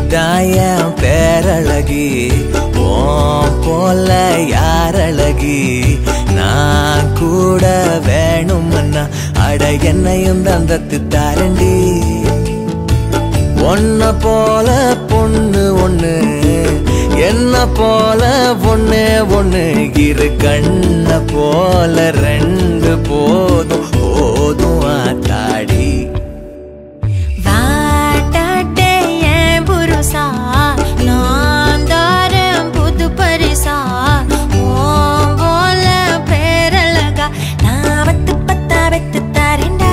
தாயம் பேரழகி ஓம் போல யாரழகி நான் கூட வேணுமன்னா அட என்னையும் தந்தத்து தாரண்டி ஒன்ன போல பொண்ணு ஒண்ணு என்ன போல ஒண்ணு ஒண்ணு இரு கண்ண போல ரெண்டு போதும் போதும் ஆத்தாடி வாட்டாட்டே என் புருஷா நான் தாரேன் புது பரிசா ஓம் போல பேரழகா நான் பத்து பத்தா வெத்து தரேன்டா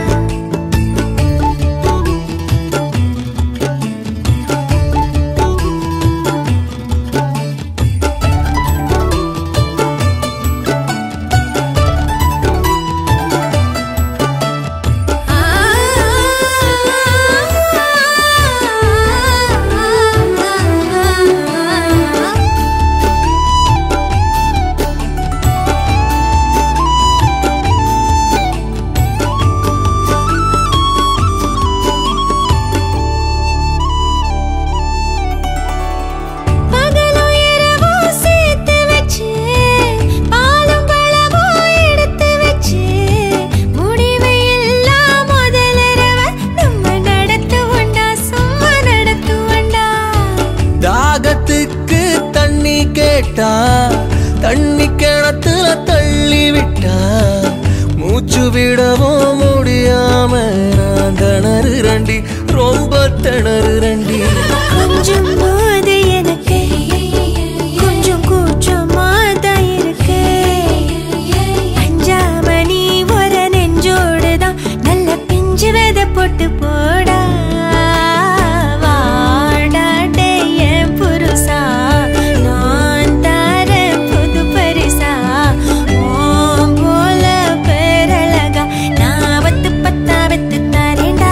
பகலும் இரவும் சேர்த்து வச்சு பாலும் பழமும் எடுத்து வச்சு முடிவை எல்லாம் முதலிரவ நம்ம நடத்துவோண்டா சும்மா நடத்துவோண்டா தாகத்துக்கு தண்ணி கேட்டா தண்ணி கிணத்துல தள்ளி விட்டா மூச்சு விடவும் முடியாம நான் திணறு ரண்டி ரொம்ப திணறு ரண்டி கொஞ்சம் போது எனக்கு கொஞ்சம் கூச்சமா தான் இருக்கு அஞ்சாம நீ ஒரு நெஞ்சோடுதான் நல்ல பிஞ்சு விதை போட்டு போடா வாடாடே என் புருஷா நான் தரேன் புது பரிசா ஓம் போல பேரழகா நான் பத்து பத்தா வெத்து தரேன்டா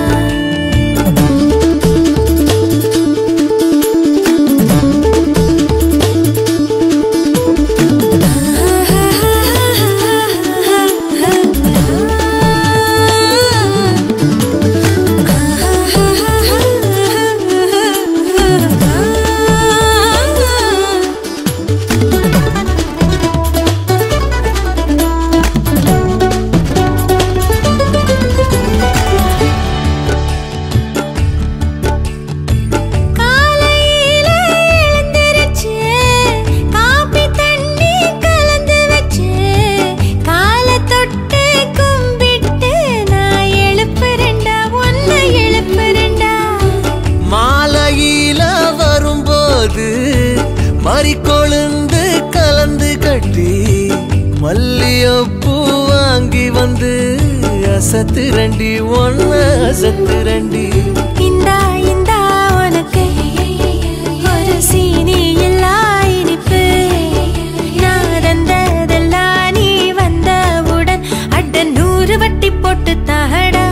காலையில எழுந்திருச்சு காபி தண்ணி கலந்து வச்சு காலை தொட்டு கும்பிட்டு நான் எழுப்புறேன்டா ஒன்ன எழுப்புறேன்டா மாலையில வரும்போது மறிக்கொழுந்து கலந்து கட்டி மல்லியப்பூ வாங்கி வந்து அசத்து ரண்டி ஒன்ன அசத்து ரண்டி இந்தா இந்தா உனக்கு ஒரு சீனி எல்லா இனிப்பு நான் தந்ததெல்லாம் நீ வந்தவுடன் அட நூறு வட்டி போட்டு தகடா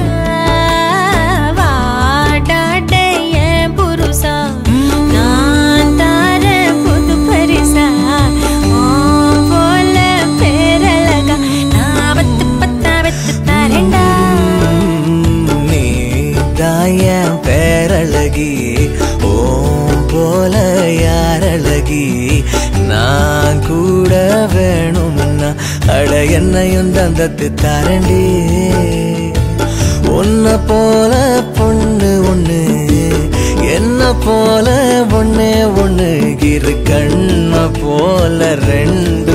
வாடாடே என் புருஷா நான் தரேன் புது பரிசா உன் போல பேரழகா நான் பத்து பத்தா வெத்து தரேன்டா நீ தாயம் பேரழகி ஓம் போல யாரழகி நான் கூட வேணும்னா அட என்னையும் தந்தத்து தரண்டி உன்னை போல பொண்ணு ஒண்ணு என்ன போல ஒண்ணே ஒண்ணு இரு கண்ண போல ரெண்டு